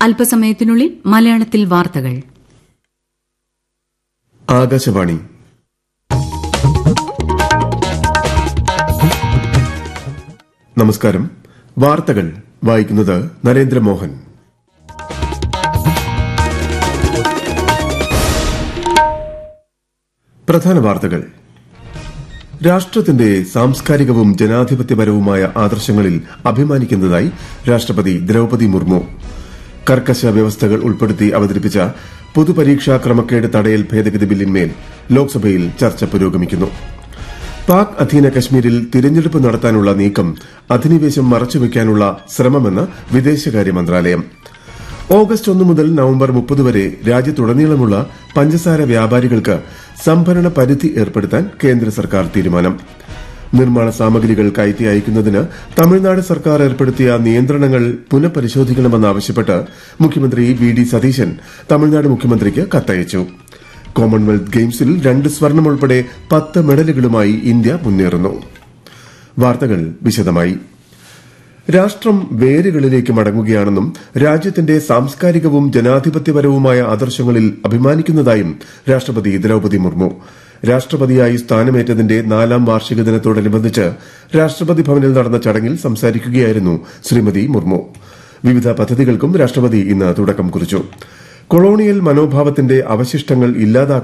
അല്പസമയത്തിനുള്ളിൽ മലയാളത്തിൽ വാർത്തകൾ ആകാശവാണി നമസ്കാരം വാർത്തകൾ വായിക്കുന്നത് നരേന്ദ്രമോഹൻ പ്രധാന വാർത്തകൾ രാഷ്ട്രത്തിന്റെ സാംസ്കാരികവും ജനാധിപത്യപരവുമായ ആദർശങ്ങളിൽ അഭിമാനിക്കുന്നതായി രാഷ്ട്രപതി ദ്രൌപതി മുർമു കർക്കശ വ്യവസ്ഥകൾ ഉൾപ്പെടുത്തി അവതരിപ്പിച്ച പൊതുപരീക്ഷാ ക്രമക്കേട് തടയൽ ഭേദഗതി ബില്ലിന്മേൽ ലോക്സഭയിൽ ചർച്ച പുരോഗമിക്കുന്നു പാക് അധീന കശ്മീരിൽ തിരഞ്ഞെടുപ്പ് നടത്താനുള്ള നീക്കം അധിനിവേശം മറച്ചുവെക്കാനുള്ള ശ്രമമെന്ന് വിദേശകാര്യ മന്ത്രാലയം ഓഗസ്റ്റ് ഒന്ന് മുതൽ നവംബർ മുപ്പത് വരെ രാജ്യത്തുടനീളമുള്ള പഞ്ചസാര വ്യാപാരികൾക്ക് സംഭരണ പരിധി ഏർപ്പെടുത്താൻ കേന്ദ്ര സർക്കാർ തീരുമാനം നിർമ്മാണ സാമഗ്രികൾ കയറ്റി അയക്കുന്നതിന് തമിഴ്നാട് സർക്കാർ ഏർപ്പെടുത്തിയ നിയന്ത്രണങ്ങൾ പുനഃപരിശോധിക്കണമെന്നാവശ്യപ്പെട്ട് മുഖ്യമന്ത്രി വി ഡി സതീശൻ തമിഴ്നാട് മുഖ്യമന്ത്രിക്ക് കത്തയച്ചു കോമൺവെൽത്ത് ഗെയിംസിൽ രണ്ട് സ്വർണം ഉൾപ്പെടെ പത്ത് മെഡലുകളുമായി ഇന്ത്യ മുന്നേറുന്നു വാർത്തകൾ വിശദമായി രാഷ്ട്രം വേരുകളിലേക്ക് മടങ്ങുകയാണെന്നും രാജ്യത്തിന്റെ സാംസ്കാരികവും ജനാധിപത്യപരവുമായ ആദർശങ്ങളിൽ അഭിമാനിക്കുന്നതായും രാഷ്ട്രപതി ദ്രൌപതി മുർമു രാഷ്ട്രപതിയായി സ്ഥാനമേറ്റതിന്റെ നാലാം വാർഷിക ദിനത്തോടനുബന്ധിച്ച് രാഷ്ട്രപതി ഭവനിൽ നടന്ന ചടങ്ങിൽ സംസാരിക്കുകയായിരുന്നു ശ്രീമതി മുർമു വിവിധ പദ്ധതികൾക്കും രാഷ്ട്രപതി ഇന്ന് തുടക്കം കുറിച്ചു കൊളോണിയൽ മനോഭാവത്തിന്റെ അവശിഷ്ടങ്ങൾ ഇല്ലാതാക്കുക